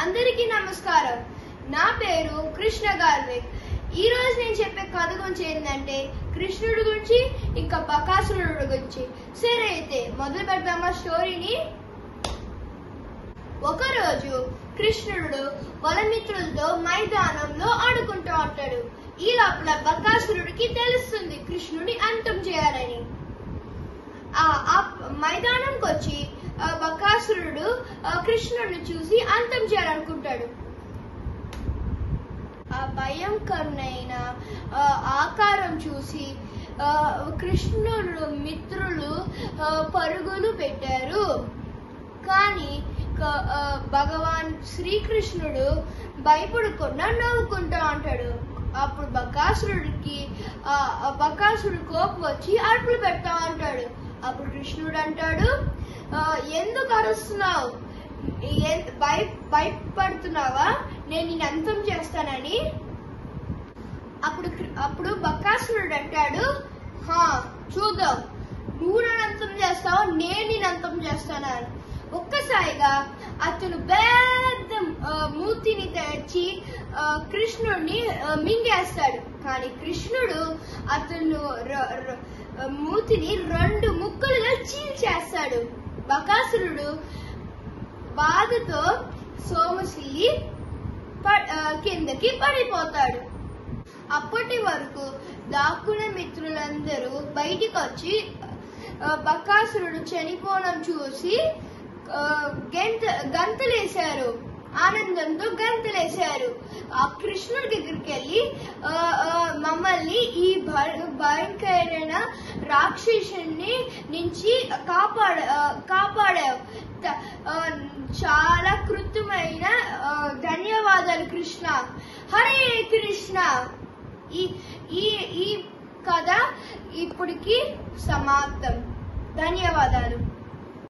అందరికీ నమస్కారం నా పేరు కృష్ణ గార్విక్ ఈ రోజు నేను చెప్పే కథ గురించి ఏంటంటే కృష్ణుడి గురించి ఇంకా బకాసురుడు గురించి సరే అయితే మొదలు పెడదామా స్టోరీని ఒకరోజు కృష్ణుడు బలమిత్రులతో మైదానంలో ఆడుకుంటూ ఉంటాడు ఈ లోపల బకాసురుడికి తెలుస్తుంది కృష్ణుడి అంతం చేయాలని ఆ ఆ మైదానంకి వచ్చి ఆ బకాసురుడు ఆ కృష్ణుడిని చూసి అంతం చేయాలనుకుంటాడు ఆ భయంకరమైన ఆ ఆకారం చూసి ఆ కృష్ణుడు మిత్రులు ఆ పరుగులు పెట్టారు కానీ క- ఆ, భగవాన్ శ్రీకృష్ణుడు భయపడకుండా నవ్వుకుంటా ఉంటాడు అప్పుడు బకాసురుడికి ఆ ఆ బకాసురుడు కోపం వచ్చి అరుపులు పెడతా ఉంటాడు అప్పుడు కృష్ణుడు అంటాడు "ఆ, ఎందుకు అరుస్తున్నావు ఎన్- భయ భయపడుతున్నావా నేను నేను అంతం చేస్తానని అప్పుడు కృ- అప్పుడు బకాసురుడు అంటాడు హా చూద్దాం నువ్వు నన్ను అంతం చేస్తావు నేను నేను అంతం చేస్తాను అని ఒక్కసారిగా అతను పెద్ద ఆ, మూతిని తెచ్చి ఆ, కృష్ణుడిని ఆ, మింగేస్తాడు కానీ కృష్ణుడు అతను ర- ర- ఆ, మూతిని రెండు ముక్కలుగా చీల్చేస్తాడు బకాసురుడు బాధతో సోమశిల్లి ప- ఆ, కిందకి పడిపోతాడు అప్పటి వరకు దాక్కున్న మిత్రులందరూ బయటికి వచ్చి ఆ, బకాసురుడు చనిపోవడం చూసి ఆ, గెంత గంతలేశారు ఆనందంతో గంతలేశారు ఆ కృష్ణుడి దగ్గరికి వెళ్ళి ఆ, ఆ, మమ్మల్ని ఈ భ- భయంకరమైన రాక్షసుని నుంచి కాపాడ ఆ, కాపాడావు త- ఆ, చాలా కృతమైన ఆ, ధన్యవాదాలు కృష్ణ హరే కృష్ణ ఈ ఈ ఈ కథ ఇప్పటికి సమాప్తం ధన్యవాదాలు